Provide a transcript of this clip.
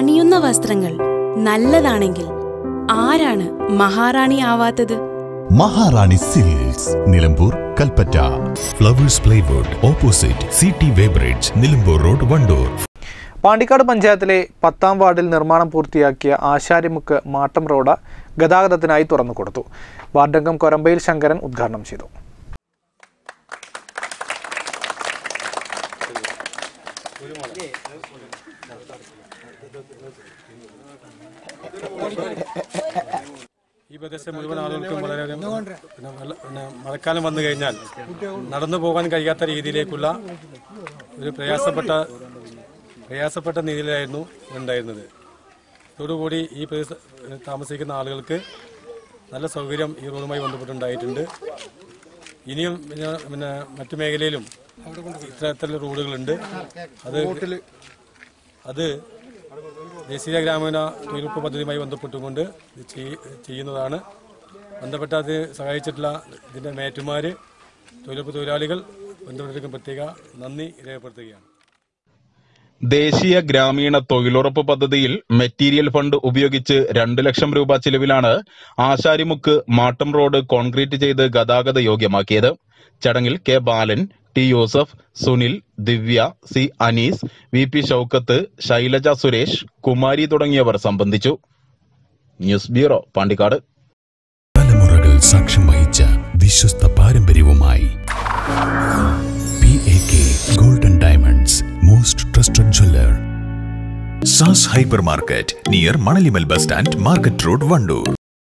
അണിയുന്ന വസ്ത്രങ്ങൾ നല്ലതാണെങ്കിൽ ആരാണ് മഹാറാണി ആവാത്തത് Maharani silks Nilambur Kalpetta flowers plywood opposite C T weighbridge Nilambur road Wandoor Pandikkad പഞ്ചായത്തിലെ പത്താം വാർഡിൽ നിർമ്മാണം പൂർത്തിയാക്കിയ ആശാരിമുക്ക് മാട്ടം റോഡ് ഗതാഗതത്തിനായി തുറന്നു കൊടുത്തു വാർഡംഗം കൊരമ്പയിൽ ശങ്കരൻ ഉദ്ഘാടനം ചെയ്തു ഈ പ്രദേശത്തെ മുഴുവൻ ആളുകൾക്കും വളരെ പിന്നെ വെള്ള- പിന്നെ മഴക്കാലം വന്നു കഴിഞ്ഞാൽ നടന്നു പോകാൻ കഴിയാത്ത രീതിയിലേക്കുള്ള ഒരു പ്രയാസപ്പെട്ട പ്രയാസപ്പെട്ട രീതിയിലായിരുന്നു ഉണ്ടായിരുന്നത് ഇതോടുകൂടി ഈ പ്രദേശ താമസിക്കുന്ന ആളുകൾക്ക് നല്ല സൗകര്യം ഈ റോഡുമായി ബന്ധപ്പെട്ടുണ്ടായിട്ടുണ്ട് ഇനിയും പിന്നെ പിന്നെ മറ്റു മേഖലയിലും ഇത്തരത്തിലുള്ള റോഡുകളുണ്ട് അത് അത് ദേശീയ ഗ്രാമീണ തൊഴിലുറപ്പ് പദ്ധതിയുമായി ബന്ധപ്പെട്ടുകൊണ്ട് ഇത് ചെയ്യ- ചെയ്യുന്നതാണ് ബന്ധപ്പെട്ട അത് സഹായിച്ചിട്ടുള്ള ഇതിൻ്റെ മേറ്റുമാർ തൊഴിലുറപ്പ് തൊഴിലാളികൾ ബന്ധപ്പെട്ടവർക്കും പ്രത്യേക നന്ദി രേഖപ്പെടുത്തുകയാണ് ദേശീയ ഗ്രാമീണ തൊഴിലുറപ്പ് പദ്ധതിയിൽ മെറ്റീരിയൽ ഫണ്ട് ഉപയോഗിച്ച് രണ്ട് ലക്ഷം രൂപ ചിലവിലാണ് ആശാരിമുക്ക് മാട്ടം റോഡ് കോൺക്രീറ്റ് ചെയ്ത് ഗതാഗത യോഗ്യമാക്കിയത് ചടങ്ങിൽ K Balan T Yusuf Sunil Divya C Anees V P Shoukath Shailaja Suresh Kumari തുടങ്ങിയവർ സംബന്ധിച്ചു ന്യൂസ് ബ്യൂറോ പാണ്ടിക്കാട് തലമുറകൾ സാക്ഷ്യം വഹിച്ച വിശ്വസ്ത പാരമ്പര്യവുമായി P A K golden diamonds most trusted jeweller Saas hyper market near Manalimal bus stand market road Wandoor